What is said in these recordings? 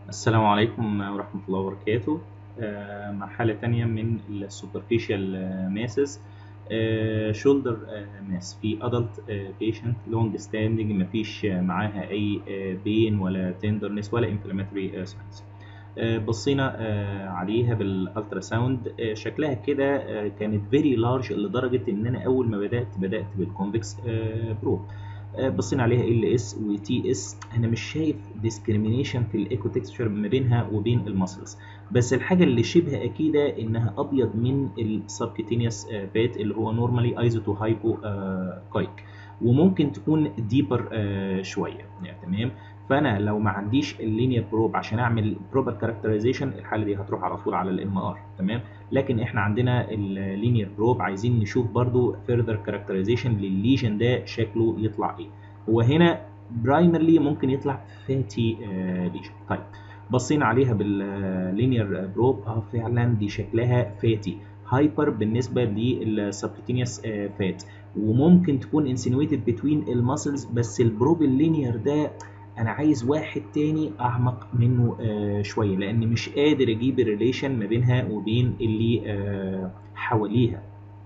السلام عليكم ورحمة الله وبركاته آه، مرحلة تانية من السوبرفيشال ماسز شولدر ماس في adult patient long standing مفيش معاها أي بين ولا tenderness ولا inflammatory signs آه، بصينا آه، عليها بالالترا ساوند شكلها كده آه، كانت فيري لارج لدرجه ان انا اول ما بدات بدات بالكونفكس بروب بصينا عليها ال اس وتي اس انا مش شايف ديسكريميشن في الايكو تكستشر ما بينها وبين المسلز بس الحاجه اللي شبه اكيده انها ابيض من السبكتينيوس فات اللي هو نورمالي ايزوتو هايبو كايك وممكن تكون ديبر شويه يعني تمام فانا لو ما عنديش اللينير بروب عشان اعمل بروبر كاركترايزيشن الحاله دي هتروح على طول على الام ار تمام لكن احنا عندنا اللينير بروب عايزين نشوف برضو فيرذر كاركترايزيشن للليجن ده شكله يطلع ايه هو هنا برايمرلي ممكن يطلع فاتي ليجن طيب بصينا عليها باللينير بروب اه فعلا دي شكلها فاتي هايبر بالنسبه للسبكتينيوس فات وممكن تكون انسينويتد بتوين الماسلز بس البروب اللينير ده انا عايز واحد تاني اعمق منه آه شويه لان مش قادر اجيب الريليشن ما بينها وبين اللي آه حواليها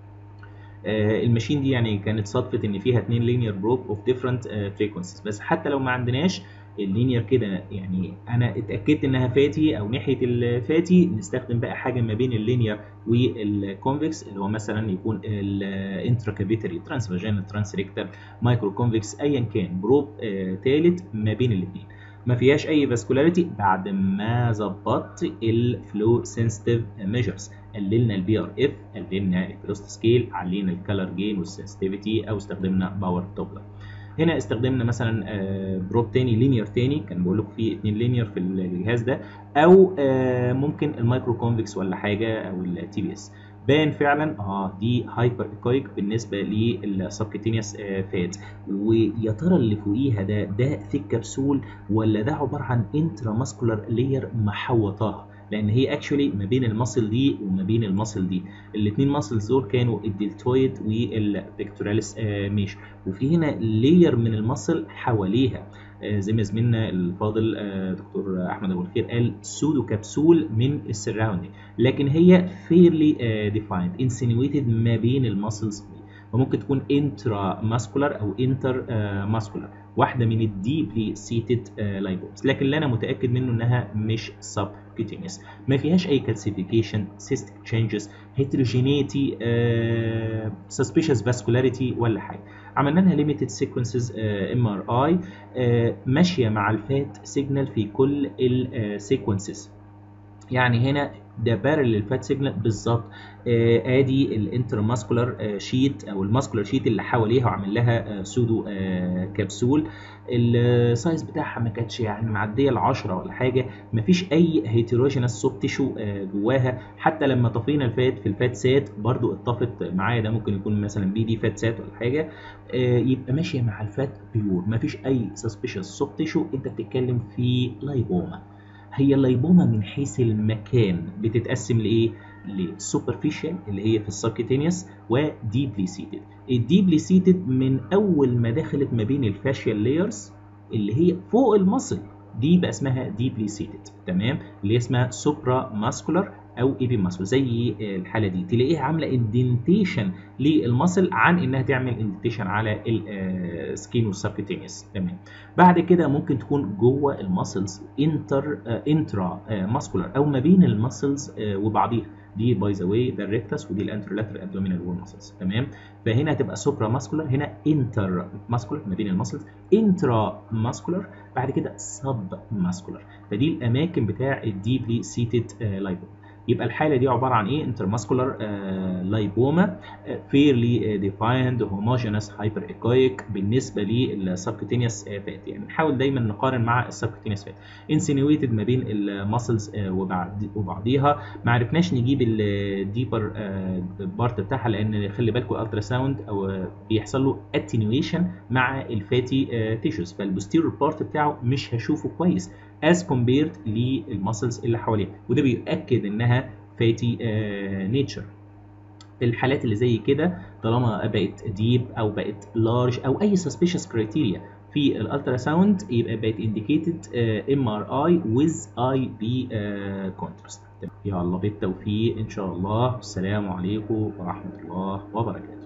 آه الماشين دي يعني كانت صدفه ان فيها اتنين لينير بروب اوف ديفرنت فريكونسيز بس حتى لو ما عندناش اللينير كده يعني انا اتاكدت انها فاتي او ناحيه الفاتي نستخدم بقى حاجه ما بين اللينير والكونفكس اللي هو مثلا يكون الانتراكافيتري ترانس فاجينال ترانس ريكتال مايكرو كونفكس ايا كان بروب ثالث ما بين الاثنين ما فيهاش اي فاسكولاريتي بعد ما ظبطت الفلو سنسيتيف ميجرز قللنا البي ار اف قللنا الفلوست سكيل علينا الكالر جين والسنسيتيفيتي او استخدمنا باور توبلر هنا استخدمنا مثلا بروب تاني لينير تاني كان بقول لكم في اتنين لينير في الجهاز ده او ممكن المايكرو كونفكس ولا حاجه او التي بي اس بان فعلا اه دي هايبر ايكويك بالنسبه للسبكتينيوس فات ويا ترى اللي فوقيها ده ده ثيك كبسول ولا ده عباره عن انترا ماسكولار لير محوطاها لان هي اكشولي ما بين المصل دي وما بين المصل دي الاثنين ماسلز دول كانوا الدلتويد والبيكتوراليس ميش وفي هنا لير من المصل حواليها زي ما زميلنا الفاضل دكتور احمد ابو الخير قال سودو كبسول من السراوندينج لكن هي فيرلي ديفايند انسينويتد ما بين الماسلز دي وممكن تكون انترا ماسكولار او انتر ماسكولار واحده من الديبلي سيتد لايبومز لكن اللي انا متاكد منه انها مش سب كوتينيوس ما فيهاش اي كالسيفيكيشن سيستيك تشينجز هيتروجينيتي سسبيشس فاسكولاريتي ولا حاجه عملنا لها ليميتد سيكونسز ام ار اي ماشيه مع الفات سيجنال في كل السيكونسز يعني هنا ده بارل فات سيجنال بالظبط آه ادي الانترماسكولار آه شيت او الماسكولار شيت اللي حواليها وعامل لها آه سودو آه كبسول السايز بتاعها ما كانتش يعني معديه ال 10 ولا حاجه ما فيش اي هيتروجينس سوب تيشو آه جواها حتى لما طفينا الفات في الفات سات برضو اتطفت معايا ده ممكن يكون مثلا بي دي فات سات ولا حاجه آه يبقى ماشيه مع الفات بيور ما فيش اي سسبيشس سوب تيشو انت بتتكلم في لايبوما هي اللايبوما من حيث المكان بتتقسم لايه؟ لسوبرفيشال اللي هي في السبكتينيوس وديبلي سيتد الديبلي سيتد من اول ما دخلت ما بين الفاشيال لايرز اللي هي فوق المصل دي بقى اسمها ديبلي سيتد تمام اللي هي اسمها سوبرا ماسكولار او ايبي ماسكول زي الحاله دي تلاقيها عامله اندنتيشن للمصل عن انها تعمل اندنتيشن على السكين والسبكتينيوس تمام بعد كده ممكن تكون جوه المسلز انتر انترا ماسكولار او ما بين المسلز وبعضيها دي باي ذا واي ده الريكتس ودي الانترولاترال ابدومينال وول ماسلز تمام فهنا هتبقى سوبرا ماسكولار هنا انتر ماسكولار ما بين المسلز انترا ماسكولار بعد كده سب ماسكولار فدي الاماكن بتاع الديبلي سيتد لايبوما يبقى الحاله دي عباره عن ايه انترماسكولار لايبوما فيرلي ديفايند هوموجينس هايبر ايكويك بالنسبه للسبكوتينيوس فات يعني نحاول دايما نقارن مع السبكوتينيوس فات انسينويتد ما بين الماسلز وبعض وبعضيها ما عرفناش نجيب الديبر بارت بتاعها لان خلي بالكم الالترا ساوند او بيحصل له اتنيويشن مع الفاتي تيشوز فالبوستيرور بارت بتاعه مش هشوفه كويس as compared للمسلز اللي حواليها وده بيؤكد انها فاتي نيتشر الحالات اللي زي كده طالما بقت ديب او بقت لارج او اي سسبيشس كرايتيريا في الالترا ساوند يبقى بقت انديكيتد ام ار اي ويز اي بي كونتراست يلا بالتوفيق ان شاء الله والسلام عليكم ورحمه الله وبركاته